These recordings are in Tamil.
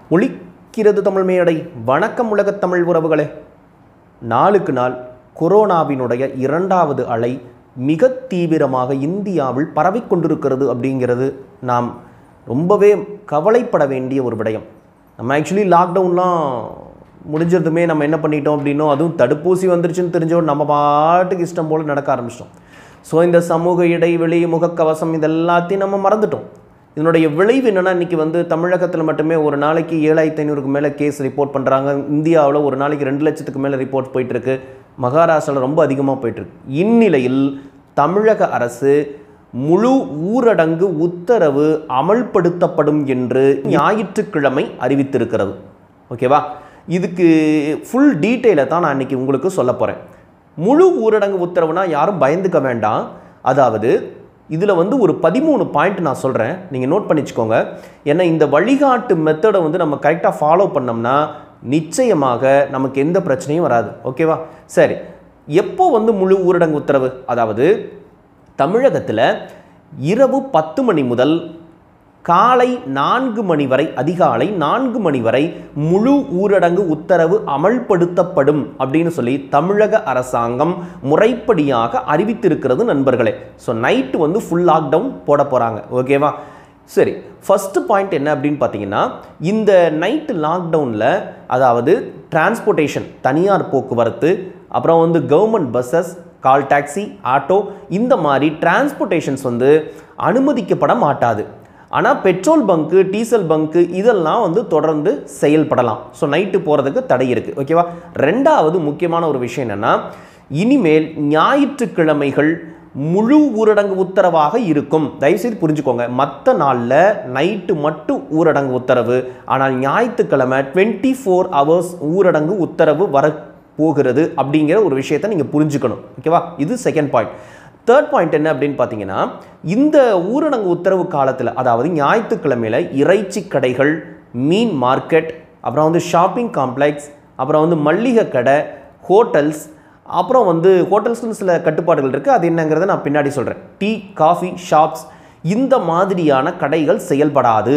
ஒழிக்கிறது தமிழ் மேடை வணக்கம் உலகத் தமிழ் உறவுகளே நாளுக்கு நாள் கொரோனாவினுடைய இரண்டாவது அலை மிக தீவிரமாக இந்தியாவில் பரவிக்கொண்டிருக்கிறது அப்படிங்கிறது நாம் ரொம்பவே கவலைப்பட வேண்டிய ஒரு விடயம் நம்ம ஆக்சுவலி லாக்டவுன்லாம் முடிஞ்சதுமே நம்ம என்ன பண்ணிட்டோம் அப்படின்னோ அதுவும் தடுப்பூசி வந்துருச்சுன்னு தெரிஞ்சோம் நம்ம பாட்டுக்கு இஷ்டம் போல் நடக்க ஆரம்பிச்சிட்டோம் ஸோ இந்த சமூக இடைவெளி முகக்கவசம் இது எல்லாத்தையும் நம்ம மறந்துட்டோம் இதனுடைய விளைவு என்னென்னா இன்றைக்கி வந்து தமிழகத்தில் மட்டுமே ஒரு நாளைக்கு ஏழாயிரத்தி ஐநூறுக்கு மேலே கேஸ் ரிப்போர்ட் பண்ணுறாங்க இந்தியாவில் ஒரு நாளைக்கு ரெண்டு லட்சத்துக்கு மேலே ரிப்போர்ட் போயிட்டுருக்கு மகாராஷ்டிராவில் ரொம்ப அதிகமாக போயிட்டுருக்கு இந்நிலையில் தமிழக அரசு முழு ஊரடங்கு உத்தரவு அமல்படுத்தப்படும் என்று ஞாயிற்றுக்கிழமை அறிவித்திருக்கிறது ஓகேவா இதுக்கு ஃபுல் டீட்டெயிலை தான் நான் இன்றைக்கி உங்களுக்கு சொல்ல போகிறேன் முழு ஊரடங்கு உத்தரவுனா யாரும் பயந்துக்க வேண்டாம் அதாவது இதில் வந்து ஒரு பதிமூணு பாயிண்ட் நான் சொல்கிறேன் நீங்கள் நோட் பண்ணிச்சுக்கோங்க ஏன்னா இந்த வழிகாட்டு மெத்தடை வந்து நம்ம கரெக்டாக ஃபாலோ பண்ணோம்னா நிச்சயமாக நமக்கு எந்த பிரச்சனையும் வராது ஓகேவா சரி எப்போ வந்து முழு ஊரடங்கு உத்தரவு அதாவது தமிழகத்தில் இரவு பத்து மணி முதல் காலை நான்கு மணி வரை அதிகாலை நான்கு மணி வரை முழு ஊரடங்கு உத்தரவு அமல்படுத்தப்படும் அப்படின்னு சொல்லி தமிழக அரசாங்கம் முறைப்படியாக அறிவித்திருக்கிறது நண்பர்களே ஸோ நைட்டு வந்து ஃபுல் லாக்டவுன் போட போகிறாங்க ஓகேவா சரி ஃபஸ்ட்டு பாயிண்ட் என்ன அப்படின்னு பார்த்தீங்கன்னா இந்த நைட்டு லாக்டவுனில் அதாவது டிரான்ஸ்போர்ட்டேஷன் தனியார் போக்குவரத்து அப்புறம் வந்து government buses call taxi auto இந்த மாதிரி டிரான்ஸ்போர்ட்டேஷன்ஸ் வந்து அனுமதிக்கப்பட மாட்டாது ஆனால் பெட்ரோல் பங்க்கு டீசல் பங்க்கு இதெல்லாம் வந்து தொடர்ந்து செயல்படலாம் ஸோ நைட்டு போகிறதுக்கு தடை இருக்குது ஓகேவா ரெண்டாவது முக்கியமான ஒரு விஷயம் என்னென்னா இனிமேல் ஞாயிற்றுக்கிழமைகள் முழு ஊரடங்கு உத்தரவாக இருக்கும் தயவுசெய்து புரிஞ்சுக்கோங்க மற்ற நாளில் நைட்டு மட்டும் ஊரடங்கு உத்தரவு ஆனால் ஞாயிற்றுக்கிழமை டுவெண்ட்டி ஃபோர் ஹவர்ஸ் ஊரடங்கு உத்தரவு வர போகிறது அப்படிங்கிற ஒரு விஷயத்தை நீங்கள் புரிஞ்சுக்கணும் ஓகேவா இது செகண்ட் பாயிண்ட் தேர்ட் பாயிண்ட் என்ன அப்படின்னு பார்த்தீங்கன்னா இந்த ஊரடங்கு உத்தரவு காலத்தில் அதாவது ஞாயிற்றுக்கிழமையில் இறைச்சி கடைகள் மீன் மார்க்கெட் அப்புறம் வந்து ஷாப்பிங் காம்ப்ளெக்ஸ் அப்புறம் வந்து மல்லிகை கடை ஹோட்டல்ஸ் அப்புறம் வந்து ஹோட்டல்ஸ்னு சில கட்டுப்பாடுகள் இருக்குது அது என்னங்கிறத நான் பின்னாடி சொல்கிறேன் டீ காஃபி ஷாப்ஸ் இந்த மாதிரியான கடைகள் செயல்படாது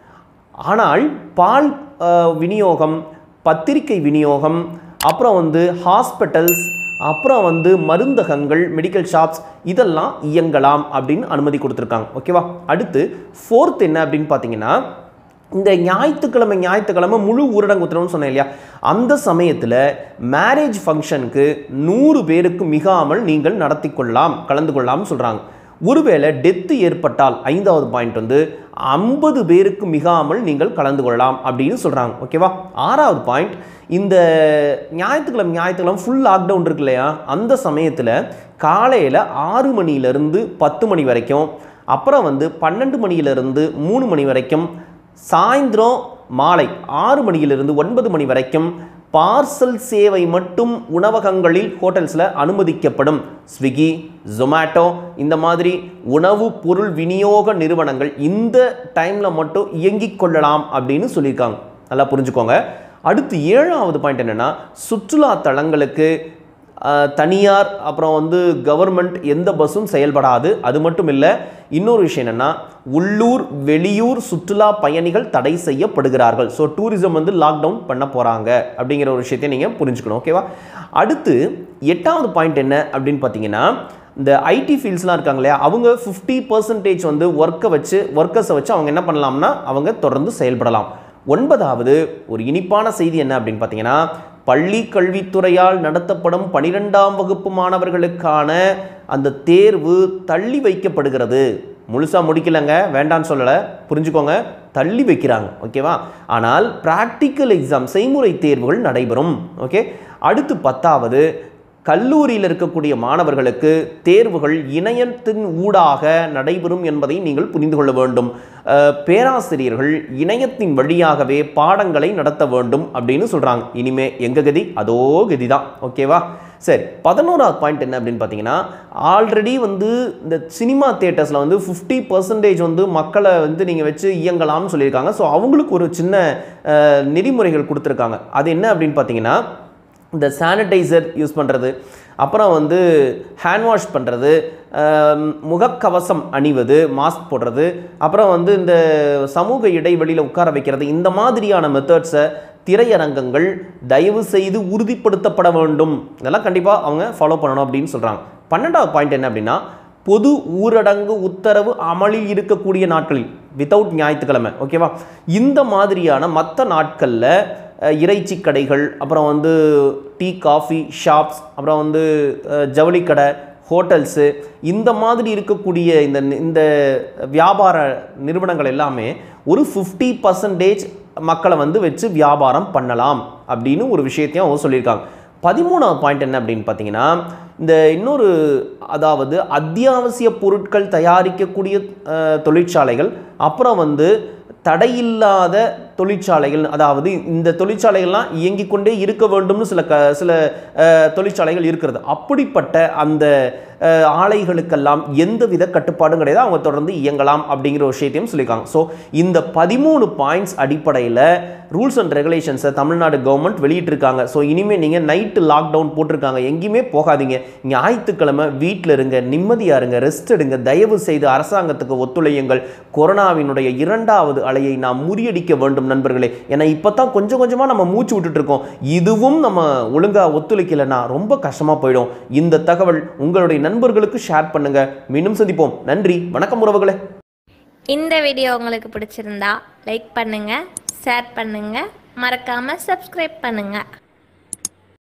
ஆனால் பால் அஹ், விநியோகம் பத்திரிகை விநியோகம் அப்புறம் வந்து ஹாஸ்பிட்டல்ஸ் அப்புறம் வந்து மருந்தகங்கள் மெடிக்கல் ஷாப்ஸ் இதெல்லாம் இயங்கலாம் அப்படின்னு அனுமதி கொடுத்துருக்காங்க ஓகேவா அடுத்து ஃபோர்த் என்ன அப்படின்னு பார்த்தீங்கன்னா இந்த ஞாயிற்றுக்கிழமை ஞாயிற்றுக்கிழமை முழு ஊரடங்கு உத்தரவுன்னு சொன்னேன் இல்லையா அந்த சமயத்தில் மேரேஜ் ஃபங்க்ஷனுக்கு நூறு பேருக்கு மிகாமல் நீங்கள் நடத்தி கொள்ளலாம் கலந்து கொள்ளலாம்னு சொல்கிறாங்க ஒருவேளை டெத்து ஏற்பட்டால் ஐந்தாவது பாயிண்ட் வந்து ஐம்பது பேருக்கு மிகாமல் நீங்கள் கலந்து கொள்ளலாம் அப்படின்னு சொல்கிறாங்க ஓகேவா ஆறாவது பாயிண்ட் இந்த ஞாயிற்றுக்கிழமை ஞாயிற்றுக்கிழமை ஃபுல் லாக்டவுன் இருக்கு இல்லையா அந்த சமயத்தில் காலையில் ஆறு மணியிலிருந்து பத்து மணி வரைக்கும் அப்புறம் வந்து பன்னெண்டு மணியிலிருந்து மூணு மணி வரைக்கும் சாயந்தரம் மாலை ஆறு மணியிலிருந்து ஒன்பது மணி வரைக்கும் பார்சல் சேவை மட்டும் உணவகங்களில் ஹோட்டல்ஸில் அனுமதிக்கப்படும் ஸ்விக்கி ஜொமேட்டோ இந்த மாதிரி உணவு பொருள் விநியோக நிறுவனங்கள் இந்த டைமில் மட்டும் இயங்கிக் கொள்ளலாம் அப்படின்னு சொல்லியிருக்காங்க நல்லா புரிஞ்சுக்கோங்க அடுத்து ஏழாவது பாயிண்ட் என்னென்னா சுற்றுலா தலங்களுக்கு அஹ், தனியார் அப்புறம் வந்து கவர்மெண்ட் எந்த பஸ்ஸும் செயல்படாது அது மட்டும் இல்லை இன்னொரு விஷயம் என்னென்னா உள்ளூர் வெளியூர் சுற்றுலா பயணிகள் தடை செய்யப்படுகிறார்கள் ஸோ டூரிசம் வந்து லாக்டவுன் பண்ண போகிறாங்க அப்படிங்கிற ஒரு விஷயத்தை நீங்கள் புரிஞ்சுக்கணும் ஓகேவா அடுத்து எட்டாவது பாயிண்ட் என்ன அப்படின்னு பார்த்தீங்கன்னா இந்த ஐடி ஃபீல்ட்ஸ்லாம் இருக்காங்க இல்லையா அவங்க ஃபிஃப்டி பர்சன்டேஜ் வந்து ஒர்க்கை வச்சு ஒர்க்கர்ஸை வச்சு அவங்க என்ன பண்ணலாம்னா அவங்க தொடர்ந்து செயல்படலாம் ஒன்பதாவது ஒரு இனிப்பான செய்தி என்ன அப்படின்னு பார்த்தீங்கன்னா பள்ளி கல்வித்துறையால் நடத்தப்படும் பனிரெண்டாம் வகுப்பு மாணவர்களுக்கான அந்த தேர்வு தள்ளி வைக்கப்படுகிறது முழுசாக முடிக்கலங்க வேண்டான்னு சொல்லலை புரிஞ்சுக்கோங்க தள்ளி வைக்கிறாங்க ஓகேவா ஆனால் ப்ராக்டிக்கல் எக்ஸாம் செய்முறை தேர்வுகள் நடைபெறும் ஓகே அடுத்து பத்தாவது கல்லூரியில் இருக்கக்கூடிய மாணவர்களுக்கு தேர்வுகள் இணையத்தின் ஊடாக நடைபெறும் என்பதை நீங்கள் புரிந்து கொள்ள வேண்டும் அஹ், பேராசிரியர்கள் இணையத்தின் வழியாகவே பாடங்களை நடத்த வேண்டும் அப்படின்னு சொல்கிறாங்க இனிமே எங்க கதி அதோ கதி தான் ஓகேவா சரி பதினோராவது பாயிண்ட் என்ன அப்படின்னு பார்த்தீங்கன்னா ஆல்ரெடி வந்து இந்த சினிமா தேட்டர்ஸில் வந்து ஃபிஃப்டி பர்சன்டேஜ் வந்து மக்களை வந்து நீங்கள் வச்சு இயங்கலாம்னு சொல்லியிருக்காங்க ஸோ அவங்களுக்கு ஒரு சின்ன அஹ், நெறிமுறைகள் கொடுத்துருக்காங்க அது என்ன அப்படின்னு பார்த்தீங்கன்னா இந்த சானிடைசர் யூஸ் பண்ணுறது அப்புறம் வந்து ஹேண்ட் வாஷ் பண்ணுறது ஆம், முகக்கவசம் அணிவது மாஸ்க் போடுறது அப்புறம் வந்து இந்த சமூக இடைவெளியில் உட்கார வைக்கிறது இந்த மாதிரியான மெத்தட்ஸை திரையரங்கங்கள் தயவு செய்து உறுதிப்படுத்தப்பட வேண்டும் இதெல்லாம் கண்டிப்பாக அவங்க ஃபாலோ பண்ணணும் அப்படின்னு சொல்கிறாங்க பன்னெண்டாவது பாயிண்ட் என்ன அப்படின்னா பொது ஊரடங்கு உத்தரவு அமலில் இருக்கக்கூடிய நாட்களில் வித்தவுட் ஞாயிற்றுக்கிழமை ஓகேவா இந்த மாதிரியான மற்ற நாட்களில் இறைச்சி கடைகள் அப்புறம் வந்து டீ காஃபி ஷாப்ஸ் அப்புறம் வந்து அஹ், ஜவுளி கடை ஹோட்டல்ஸு இந்த மாதிரி இருக்கக்கூடிய இந்த இந்த வியாபார நிறுவனங்கள் எல்லாமே ஒரு ஃபிஃப்டி பர்சன்டேஜ் மக்களை வந்து வச்சு வியாபாரம் பண்ணலாம் அப்படின்னு ஒரு விஷயத்தையும் அவங்க சொல்லியிருக்காங்க பதிமூணாவது பாயிண்ட் என்ன அப்படின்னு பார்த்தீங்கன்னா இந்த இன்னொரு அதாவது அத்தியாவசிய பொருட்கள் தயாரிக்கக்கூடிய அஹ், தொழிற்சாலைகள் அப்புறம் வந்து தடையில்லாத தொழிற்சாலைகள் அதாவது இந்த தொழிற்சாலைகள்லாம் இயங்கிக் கொண்டே இருக்க வேண்டும்னு சில க சில அஹ், தொழிற்சாலைகள் இருக்கிறது அப்படிப்பட்ட அந்த அஹ், ஆலைகளுக்கெல்லாம் எந்தவித கட்டுப்பாடும் கிடையாது அவங்க தொடர்ந்து இயங்கலாம் அப்படிங்கிற ஒரு விஷயத்தையும் சொல்லியிருக்காங்க ஸோ இந்த பதிமூணு பாயிண்ட்ஸ் அடிப்படையில் ரூல்ஸ் அண்ட் ரெகுலேஷன்ஸை தமிழ்நாடு கவர்மெண்ட் வெளியிட்டிருக்காங்க ஸோ இனிமேல் நீங்கள் நைட்டு லாக்டவுன் போட்டிருக்காங்க எங்கேயுமே போகாதீங்க ஞாயிற்றுக்கிழமை வீட்டில் இருங்க நிம்மதியாக இருங்க ரெஸ்ட் எடுங்க தயவு செய்து அரசாங்கத்துக்கு ஒத்துழையுங்கள் கொரோனாவினுடைய இரண்டாவது அலையை நாம் முறியடிக்க வேண்டும் நண்பர்களே ஏன்னா இப்போ தான் கொஞ்சம் கொஞ்சமாக நம்ம மூச்சு விட்டுட்டு இருக்கோம் இதுவும் நம்ம ஒழுங்காக ஒத்துழைக்கலைன்னா ரொம்ப கஷ்டமாக போயிடும் இந்த தகவல் உங்களுடைய நண்பர்களுக்கு ஷேர் பண்ணுங்க மீண்டும் சந்திப்போம் நன்றி வணக்கம் உறவுகளே இந்த வீடியோ உங்களுக்கு பிடிச்சிருந்தா லைக் பண்ணுங்க ஷேர் பண்ணுங்க மறக்காம சப்ஸ்கிரைப் பண்ணுங்க